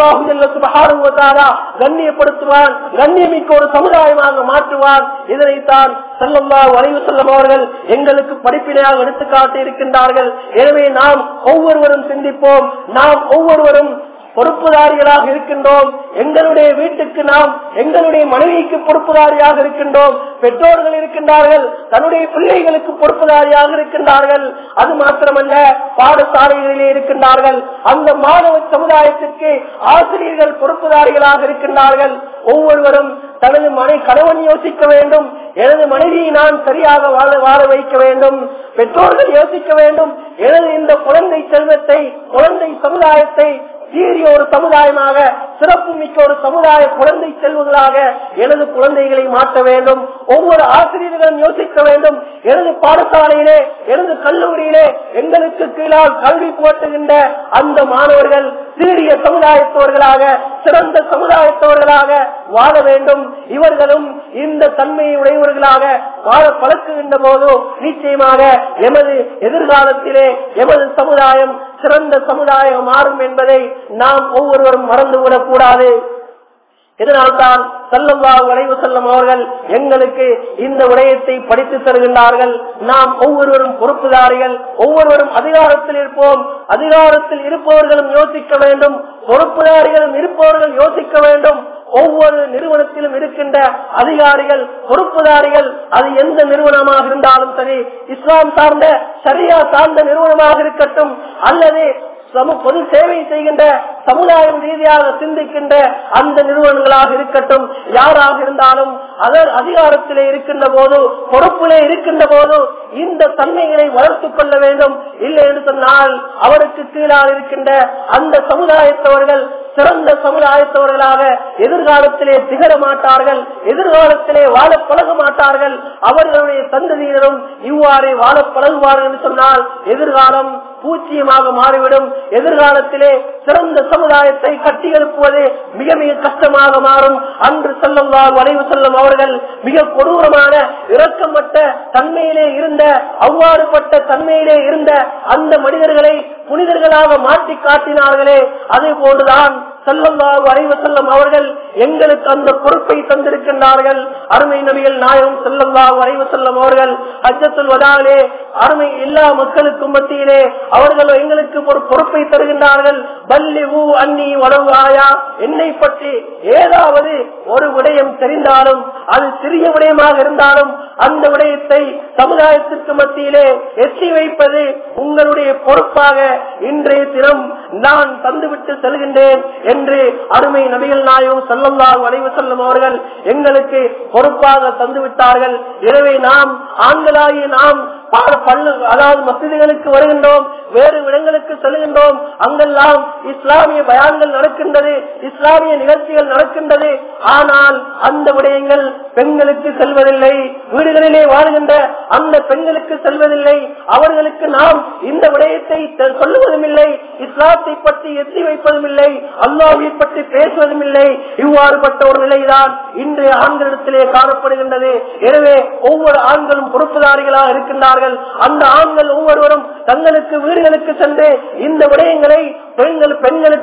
அல்லாஹுல்லா கண்ணியப்படுத்துவான் கண்ணியமிக்க ஒரு சமுதாயமாக மாற்றுவான் இதனைத்தான் செல்லம்மா வரைவு செல்லும் அவர்கள் எங்களுக்கு படிப்பினையாக எடுத்துக்காட்டி இருக்கின்றார்கள் எனவே நாம் ஒவ்வொருவரும் சிந்திப்போம் நாம் ஒவ்வொருவரும் பொறுப்புதாரிகளாக இருக்கின்றோம் எங்களுடைய வீட்டுக்கு நாம் எங்களுடைய மனைவிக்கு பொறுப்புதாரியாக இருக்கின்றோம் பெற்றோர்கள் இருக்கின்றார்கள் தன்னுடைய பிள்ளைகளுக்கு பொறுப்புதாரியாக இருக்கின்றார்கள் அது மாத்திரமல்ல பாடசாலைகளிலே இருக்கின்றார்கள் அந்த மாணவ சமுதாயத்திற்கு ஆசிரியர்கள் பொறுப்புதாரிகளாக இருக்கின்றார்கள் ஒவ்வொருவரும் தனது மனை கணவன் யோசிக்க வேண்டும் எனது மனைவியை நான் சரியாக வாழ வாழ வைக்க வேண்டும் பெற்றோர்கள் யோசிக்க வேண்டும் எனது இந்த குழந்தை செல்வத்தை குழந்தை சமுதாயத்தை சீரிய ஒரு சமுதாயமாக சிறப்பு மிக்க ஒரு சமுதாய குழந்தை செல்வங்களாக எனது குழந்தைகளை மாற்ற வேண்டும் ஒவ்வொரு ஆசிரியர்களும் யோசிக்க வேண்டும் எனது பாடசாலையிலே எனது கல்லூரியிலே எங்களுக்கு கீழால் கல்வி புகட்டுகின்ற அந்த மாணவர்கள் சீரிய சமுதாயத்தவர்களாக சிறந்த சமுதாயத்தவர்களாக வாழ வேண்டும் இவர்களும் இந்த தன்மையை உடையவர்களாக வாழ பழக்குகின்ற போது நிச்சயமாக எமது எதிர்காலத்திலே எமது சமுதாயம் சிறந்த சமுதாயம் மாறும் என்பதை நாம் ஒவ்வொருவரும் மறந்துவிடக் கூடாது இதனால்தான் செல்லம்வா வளைவு செல்லும் அவர்கள் எங்களுக்கு இந்த விடயத்தை படித்து தருகின்றார்கள் நாம் ஒவ்வொருவரும் பொறுப்புதாரிகள் ஒவ்வொருவரும் அதிகாரத்தில் இருப்போம் அதிகாரத்தில் இருப்பவர்களும் யோசிக்க வேண்டும் பொறுப்புதாரிகளும் இருப்பவர்கள் யோசிக்க வேண்டும் ஒவ்வொரு நிறுவனத்திலும் இருக்கின்ற அதிகாரிகள் பொறுப்புதாரிகள் அது எந்த நிறுவனமாக இருந்தாலும் சரி இஸ்லாம் சார்ந்த சரியா சார்ந்த நிறுவனமாக இருக்கட்டும் அல்லது சமு பொது சேவை செய்கின்ற சமுதாயம் ரீதியாக சிந்திக்கின்ற அந்த நிறுவனங்களாக இருக்கட்டும் யாராக இருந்தாலும் அதர் அதிகாரத்திலே இருக்கின்ற போது பொறுப்பிலே இருக்கின்ற போது இந்த தன்மைகளை வளர்த்துக் கொள்ள வேண்டும் இல்லை என்று சொன்னால் அவருக்கு கீழால் இருக்கின்ற அந்த சமுதாயத்தவர்கள் சிறந்த சமுதாயத்தவர்களாக எதிர்காலத்திலே திகழ மாட்டார்கள் எதிர்காலத்திலே வாழ பழக மாட்டார்கள் அவர்களுடைய சந்ததியினரும் இவ்வாறே வாழ பழகுவார்கள் என்று சொன்னால் எதிர்காலம் பூச்சியமாக மாறிவிடும் எதிர்காலத்திலே சிறந்த சமுதாயத்தை கட்டி எழுப்புவது மிக மிக கஷ்டமாக மாறும் அன்று செல்லும்வால் வளைவு செல்லும் அவர்கள் மிக கொடூரமான இரக்கமற்ற தன்மையிலே இருந்த அவ்வாறுபட்ட தன்மையிலே இருந்த அந்த மனிதர்களை புனிதர்களாக மாற்றி காட்டினார்களே அதே போன்றுதான் செல்லம்வாவு அறிவு செல்லும் அவர்கள் எங்களுக்கு அந்த பொறுப்பை தந்திருக்கின்றார்கள் அருமை நபிகள் நாயகம் செல்லம்வாவு அறிவு செல்லும் அவர்கள் அச்சத்தில் வதாலே அருமை எல்லா மக்களுக்கும் மத்தியிலே அவர்கள் எங்களுக்கு ஒரு பொறுப்பை தருகின்றார்கள் பல்லி ஊ அன்னி உணவு ஆயா என்னை பற்றி ஏதாவது ஒரு விடயம் தெரிந்தாலும் அது சிறிய விடயமாக இருந்தாலும் அந்த விடயத்தை சமுதாயத்திற்கு மத்தியிலே எட்டி வைப்பது உங்களுடைய பொறுப்பாக இன்றைய தினம் நான் தந்துவிட்டு செல்கின்றேன் என்று அருமை நபிகள் நாயகம் செல்லல்லாஹு அலைவு செல்லும் அவர்கள் எங்களுக்கு பொறுப்பாக தந்துவிட்டார்கள் எனவே நாம் ஆண்களாகிய நாம் பள்ளு அதாவது மசிதிகளுக்கு வருகின்றோம் வேறு இடங்களுக்கு செல்கின்றோம் அங்கெல்லாம் இஸ்லாமிய பயான்கள் நடக்கின்றது இஸ்லாமிய நிகழ்ச்சிகள் நடக்கின்றது ஆனால் அந்த விடயங்கள் பெண்களுக்கு செல்வதில்லை வீடுகளிலே வாழ்கின்ற அந்த பெண்களுக்கு செல்வதில்லை அவர்களுக்கு நாம் இந்த விடயத்தை சொல்லுவதும் இல்லை இஸ்லாத்தை பற்றி எத்தி வைப்பதும் இல்லை அல்லாவை பற்றி பேசுவதும் இல்லை இவ்வாறுபட்ட ஒரு நிலைதான் இன்றைய ஆண்களிடத்திலே காணப்படுகின்றது எனவே ஒவ்வொரு ஆண்களும் பொறுப்புதாரிகளாக இருக்கின்றார்கள் அந்த ஆண்கள் ஒவ்வொருவரும் தங்களுக்கு வீடுகளுக்கு சென்று இந்த விடயங்களை பெண்கள் பெண்களுக்கு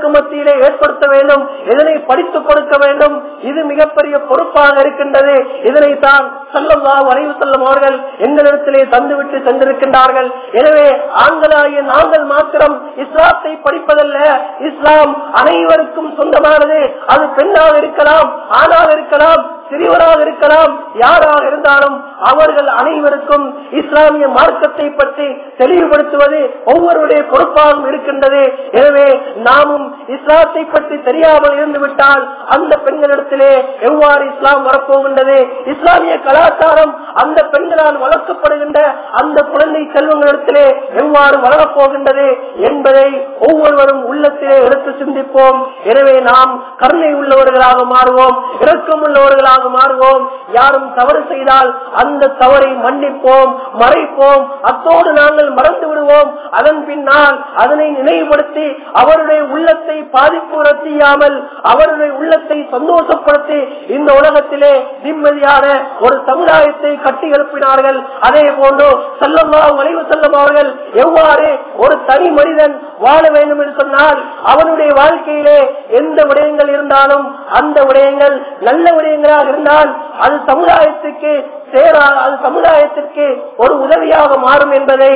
மக்களுக்கு மத்தியிலே ஏற்படுத்த வேண்டும் இதனை படித்துக் கொடுக்க வேண்டும் இது மிகப்பெரிய பொறுப்பாக இருக்கின்றது இதனை தான் செல்லம்மா வரைவு செல்லும் அவர்கள் எங்களிடத்திலே தந்துவிட்டு சென்றிருக்கின்றார்கள் எனவே ஆண்களாகிய நாங்கள் மாத்திரம் இஸ்லாத்தை படிப்பதல்ல இஸ்லாம் அனைவருக்கும் சொந்தமானது அது பெண்ணாக இருக்கலாம் ஆணாக இருக்கலாம் சிறியவராக இருக்கலாம் யாராக இருந்தாலும் அவர்கள் அனைவருக்கும் இஸ்லாமிய மார்க்கத்தை பற்றி தெளிவுபடுத்துவது ஒவ்வொருடைய பொறுப்பாகவும் இருக்கின்றது எனவே நாமும் இஸ்லாத்தை பற்றி தெரியாமல் இருந்து விட்டால் அந்த பெண்களிடத்திலே எவ்வாறு இஸ்லாம் வரப்போகின்றது இஸ்லாமிய கலாச்சாரம் அந்த பெண்களால் வளர்க்கப்படுகின்ற அந்த குழந்தை செல்வங்களிடத்திலே எவ்வாறு வளரப் போகின்றது என்பதை ஒவ்வொருவரும் உள்ளத்திலே எடுத்து சிந்திப்போம் எனவே நாம் கருணை உள்ளவர்களாக மாறுவோம் இரக்கம் உள்ளவர்களாக மாறுவோம் யாரும் தவறு செய்தால் அந்த தவறை மன்னிப்போம் மறைப்போம் அத்தோடு நாங்கள் மறந்து விடுவோம் அதன் பின்னால் அதனை நினைவுபடுத்தி அவருடைய உள்ளத்தை பாதிப்பு செய்யாமல் அவருடைய உள்ளத்தை சந்தோஷப்படுத்தி இந்த உலகத்திலே நிம்மதியான ஒரு சமுதாயத்தை கட்டி எழுப்பினார்கள் அதே போன்று செல்லம்மா வளைவு செல்லும் அவர்கள் எவ்வாறு ஒரு தனி மனிதன் வாழ வேண்டும் என்று சொன்னால் அவனுடைய வாழ்க்கையிலே எந்த விடயங்கள் இருந்தாலும் அந்த விடயங்கள் நல்ல விடயங்களாக இருந்தால் அது சமுதாயத்துக்கு சேரா அது சமுதாயத்திற்கு ஒரு உதவியாக மாறும் என்பதை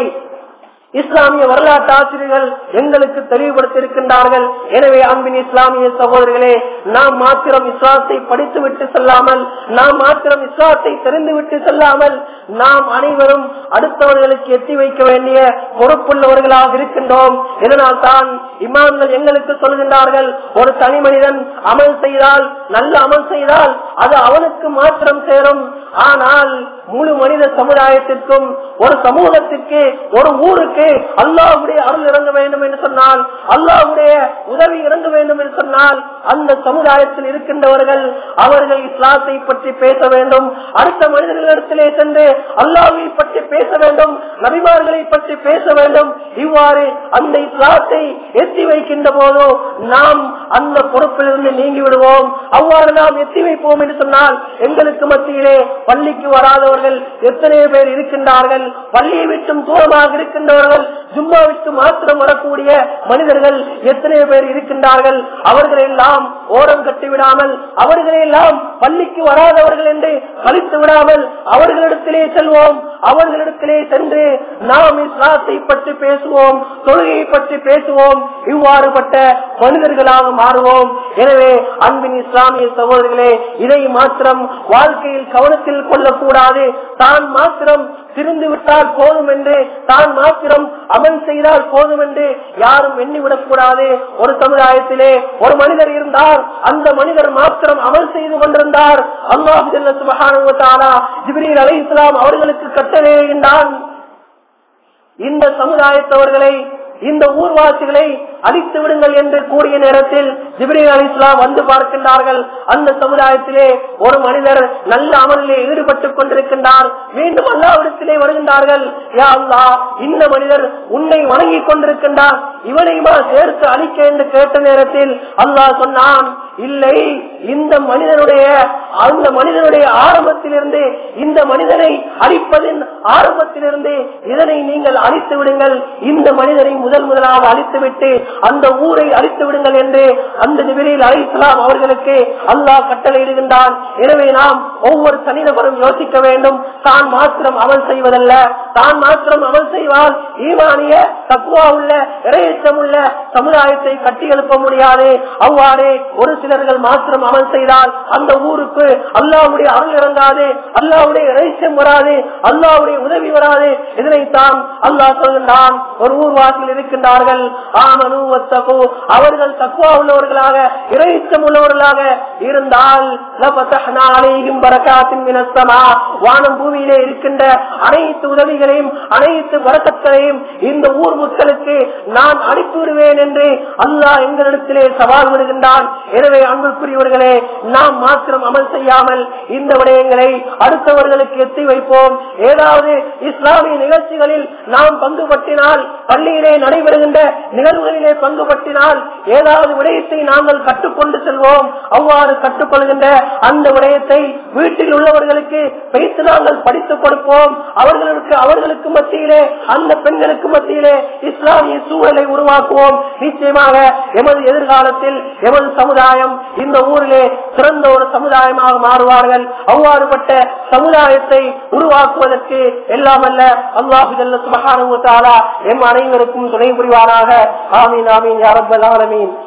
இஸ்லாமிய வரலாற்று ஆசிரியர்கள் எங்களுக்கு தெளிவுபடுத்தியிருக்கின்றார்கள் எனவே அன்பின் இஸ்லாமிய சகோதரர்களே நாம் மாத்திரம் இஸ்லாத்தை படித்து விட்டு செல்லாமல் நாம் மாத்திரம் இஸ்லாத்தை தெரிந்துவிட்டு செல்லாமல் நாம் அனைவரும் அடுத்தவர்களுக்கு எத்தி வைக்க வேண்டிய பொறுப்புள்ளவர்களாக இருக்கின்றோம் இதனால் தான் இமாம்கள் எங்களுக்கு சொல்கின்றார்கள் ஒரு தனி மனிதன் அமல் செய்தால் நல்ல அமல் செய்தால் அது அவனுக்கு மாத்திரம் சேரும் ஆனால் முழு மனித சமுதாயத்திற்கும் ஒரு சமூகத்திற்கு ஒரு ஊருக்கு அல்லாஹுடைய அருள் இறங்க வேண்டும் என்று சொன்னால் அல்லாஹுடைய உதவி இறங்க வேண்டும் என்று சொன்னால் அந்த சமுதாயத்தில் இருக்கின்றவர்கள் அவர்கள் இஸ்லாத்தை பற்றி பேச வேண்டும் அடுத்த மனிதர்களிடத்திலே சென்று அல்லாஹை பற்றி பேச வேண்டும் நபிமார்களை பற்றி பேச வேண்டும் இவ்வாறு அந்த இஸ்லாத்தை எத்தி வைக்கின்ற போதோ நாம் அந்த பொறுப்பிலிருந்து நீங்கி விடுவோம் அவ்வாறு நாம் எத்தி வைப்போம் என்று சொன்னால் எங்களுக்கு மத்தியிலே பள்ளிக்கு வராதவர்கள் எத்தனை பேர் இருக்கின்றார்கள் பள்ளியை விட்டும் தூரமாக இருக்கின்றவர்கள் ஜும்மாவிற்கு மாத்திரம் வரக்கூடிய மனிதர்கள் எத்தனை பேர் இருக்கின்றார்கள் அவர்களை எல்லாம் ஓரம் கட்டி விடாமல் அவர்களை எல்லாம் பள்ளிக்கு வராதவர்கள் என்று கழித்து விடாமல் அவர்களிடத்திலே செல்வோம் அவர்களிடத்திலே சென்று நாம் இஸ்லாத்தை பற்றி பேசுவோம் தொழுகையை பற்றி பேசுவோம் இவ்வாறுபட்ட மனிதர்களாக மாறுவோம் எனவே அன்பின் இஸ்லாமிய சகோதரர்களே இதை மாத்திரம் வாழ்க்கையில் கவனத்தில் கொள்ளக்கூடாது தான் மாத்திரம் திருந்து விட்டால் போதும் என்று தான் மாத்திரம் அமல் செய்தால் போதும் என்று யாரும் எண்ணிவிடக் கூடாது ஒரு சமுதாயத்திலே ஒரு மனிதர் இருந்தார் அந்த மனிதர் மாத்திரம் அமல் செய்து கொண்டிருந்தார் அல்லாஹு சுபகான ஜிப்ரீல் அலை இஸ்லாம் அவர்களுக்கு கட்டளையிட்டான் இந்த சமுதாயத்தவர்களை இந்த ஊர்வாசிகளை அழித்து விடுங்கள் என்று கூறிய நேரத்தில் ஜிப்ரீல் அலி இஸ்லாம் வந்து பார்க்கின்றார்கள் அந்த சமுதாயத்திலே ஒரு மனிதர் நல்ல அமலிலே ஈடுபட்டுக் கொண்டிருக்கின்றார் மீண்டும் அல்லாவிடத்திலே வருகின்றார்கள் யா அல்லா இந்த மனிதர் உன்னை வணங்கி கொண்டிருக்கின்றார் இவனையுமா சேர்த்து அழிக்க என்று கேட்ட நேரத்தில் அல்லாஹ் சொன்னான் இல்லை இந்த மனிதனுடைய அந்த மனிதனுடைய ஆரம்பத்திலிருந்து இந்த மனிதனை அழிப்பதின் ஆரம்பத்திலிருந்து இதனை நீங்கள் அழித்து விடுங்கள் இந்த மனிதனை முதல் முதலாக அழித்துவிட்டு அந்த ஊரை அழித்து விடுங்கள் என்று அந்த நிலையில் அழைக்கலாம் அவர்களுக்கு அல்லாஹ் கட்டளையிடுகின்றான் எனவே நாம் ஒவ்வொரு தனிநபரும் யோசிக்க வேண்டும் தான் மாத்திரம் அமல் செய்வதல்ல தான் மாத்திரம் அமல் செய்வால் ஈமானிய தக்குவா உள்ள இறையச்சம் உள்ள சமுதாயத்தை கட்டி எழுப்ப முடியாது அவ்வாறே ஒரு சிலர்கள் மாத்திரம் அமல் செய்தால் அந்த ஊருக்கு அல்லாவுடைய அருள் இறங்காது அல்லாவுடைய இறைச்சம் வராது அல்லாவுடைய உதவி வராது இதனைத்தான் அல்லாஹ் சொல்கின்றான் ஒரு ஊர்வாசியில் இருக்கின்றார்கள் ஆமனு வத்தகு அவர்கள் தக்குவா உள்ளவர்களாக இறைச்சம் உள்ளவர்களாக இருந்தால் லபதஹ்னா அலைஹிம் பரகாத்தின் மினஸ்ஸமா வானம் பூமியிலே இருக்கின்ற அனைத்து உதவிகளையும் அனைத்து வரக்கத்தையும் இந்த ஊர் மக்களுக்கு நான் அனுப்பி விடுவேன் என்று அல்லாஹ் எங்களிடத்திலே சவால் விடுகின்றான் எனவே அன்புக்குரியவர்களே நாம் மாத்திரம் அமல் செய்யாமல் இந்த விடயங்களை அடுத்தவர்களுக்கு எத்தி வைப்போம் ஏதாவது இஸ்லாமிய நிகழ்ச்சிகளில் நாம் பங்கு பற்றினால் பள்ளியிலே நடைபெறுகின்ற நிகழ்வுகளிலே பங்கு பற்றினால் ஏதாவது விடயத்தை நாங்கள் கற்றுக்கொண்டு செல்வோம் அவ்வாறு கற்றுக்கொள்கின்ற அந்த விடயத்தை வீட்டில் உள்ளவர்களுக்கு வைத்து நாங்கள் படித்துக் கொடுப்போம் அவர்களுக்கு அவர்களுக்கு மத்தியிலே அந்த பெண்களுக்கு மத்தியிலே இஸ்லாமிய சூழலை உருவாக்குவோம் நிச்சயமாக எமது எதிர்காலத்தில் எமது சமுதாயம் இந்த ஊரிலே சிறந்த ஒரு சமுதாயமாக மாறுவார்கள் அவ்வாறுபட்ட சமுதாயத்தை உருவாக்குவதற்கு எல்லாம் அல்ல அல்லாஹு ஜல்ல சுபஹானஹு வ தஆலா எம் அனைவருக்கும் துணை புரிவாராக ஆமீன் ஆமீன் யா ரப்பல் ஆலமீன்